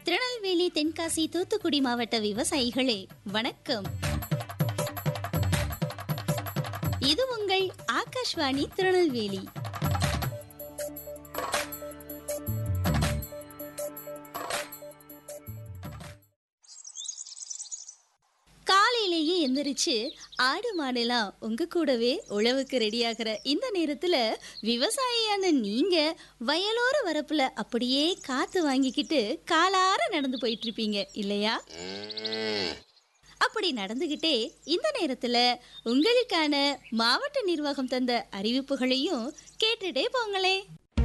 திருநெல்வேலி தென்காசி தூத்துக்குடி மாவட்ட விவசாயிகளே வணக்கம் இது உங்கள் ஆகாஷ்வாணி திருநெல்வேலி காலையிலேயே எந்திரிச்சு ஆடு மாடெல்லாம் உங்க கூடவே உழவுக்கு ரெடியாகிற இந்த நேரத்துல விவசாயியான நீங்க வயலோர வரப்புல அப்படியே காத்து வாங்கிக்கிட்டு காலார நடந்து போயிட்டு இருப்பீங்க இல்லையா அப்படி நடந்துகிட்டே இந்த நேரத்துல உங்களுக்கான மாவட்ட நிர்வாகம் தந்த அறிவிப்புகளையும் கேட்டுட்டே போங்களே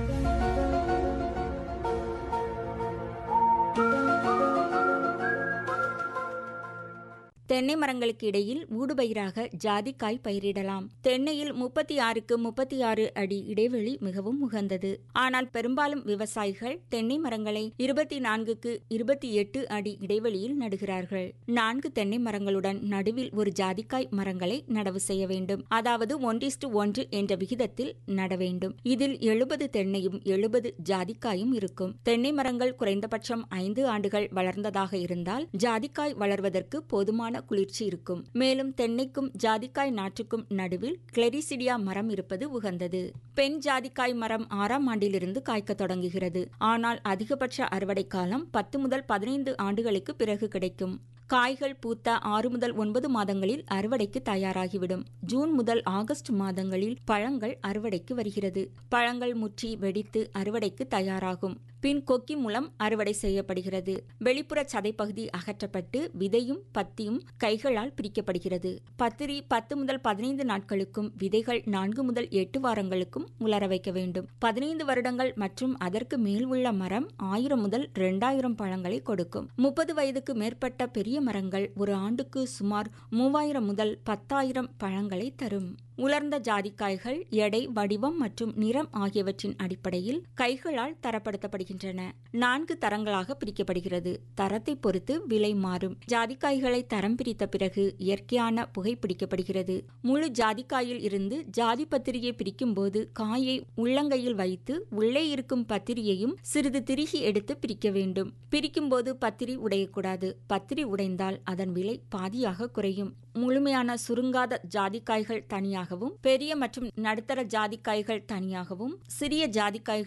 தென்னை மரங்களுக்கு இடையில் ஊடுபயிராக ஜாதிக்காய் பயிரிடலாம் தென்னையில் முப்பத்தி ஆறுக்கு முப்பத்தி ஆறு அடி இடைவெளி மிகவும் உகந்தது ஆனால் பெரும்பாலும் விவசாயிகள் தென்னை மரங்களை இருபத்தி நான்குக்கு இருபத்தி எட்டு அடி இடைவெளியில் நடுகிறார்கள் நான்கு தென்னை மரங்களுடன் நடுவில் ஒரு ஜாதிக்காய் மரங்களை நடவு செய்ய வேண்டும் அதாவது ஒன்றிஸ்டு ஒன்று என்ற விகிதத்தில் நட வேண்டும் இதில் எழுபது தென்னையும் எழுபது ஜாதிக்காயும் இருக்கும் தென்னை மரங்கள் குறைந்தபட்சம் ஐந்து ஆண்டுகள் வளர்ந்ததாக இருந்தால் ஜாதிக்காய் வளர்வதற்கு போதுமான குளிர்ச்சி இருக்கும் மேலும் தென்னைக்கும் ஜாதிக்காய் நாற்றுக்கும் நடுவில் கிளெரிசிடியா மரம் இருப்பது உகந்தது பெண் ஜாதிக்காய் மரம் ஆறாம் ஆண்டிலிருந்து காய்க்க தொடங்குகிறது ஆனால் அதிகபட்ச அறுவடை காலம் பத்து முதல் பதினைந்து ஆண்டுகளுக்கு பிறகு கிடைக்கும் காய்கள் பூத்த ஆறு முதல் ஒன்பது மாதங்களில் அறுவடைக்கு தயாராகிவிடும் ஜூன் முதல் ஆகஸ்ட் மாதங்களில் பழங்கள் அறுவடைக்கு வருகிறது பழங்கள் முற்றி வெடித்து அறுவடைக்கு தயாராகும் பின் கொக்கி மூலம் அறுவடை செய்யப்படுகிறது வெளிப்புற சதைப்பகுதி அகற்றப்பட்டு விதையும் பத்தியும் கைகளால் பிரிக்கப்படுகிறது பத்திரி பத்து முதல் பதினைந்து நாட்களுக்கும் விதைகள் நான்கு முதல் எட்டு வாரங்களுக்கும் உலர வைக்க வேண்டும் பதினைந்து வருடங்கள் மற்றும் அதற்கு மேல் உள்ள மரம் ஆயிரம் முதல் இரண்டாயிரம் பழங்களை கொடுக்கும் முப்பது வயதுக்கு மேற்பட்ட பெரிய மரங்கள் ஒரு ஆண்டுக்கு சுமார் மூவாயிரம் முதல் பத்தாயிரம் பழங்களை தரும் உலர்ந்த ஜாதிக்காய்கள் எடை வடிவம் மற்றும் நிறம் ஆகியவற்றின் அடிப்படையில் கைகளால் தரப்படுத்தப்படுகின்றன நான்கு தரங்களாக பிரிக்கப்படுகிறது தரத்தை பொறுத்து விலை மாறும் ஜாதிக்காய்களை தரம் பிரித்த பிறகு இயற்கையான புகை பிடிக்கப்படுகிறது முழு ஜாதிக்காயில் இருந்து ஜாதி பத்திரியை பிரிக்கும் போது காயை உள்ளங்கையில் வைத்து உள்ளே இருக்கும் பத்திரியையும் சிறிது திருகி எடுத்து பிரிக்க வேண்டும் பிரிக்கும் போது பத்திரி உடையக்கூடாது பத்திரி உடைந்தால் அதன் விலை பாதியாக குறையும் முழுமையான சுருங்காத ஜாதிக்காய்கள் தனியாகவும் பெரிய மற்றும் நடுத்தர ஜாதிக்காய்கள் தனியாகவும் சிறிய ஜாதிக்காய்கள்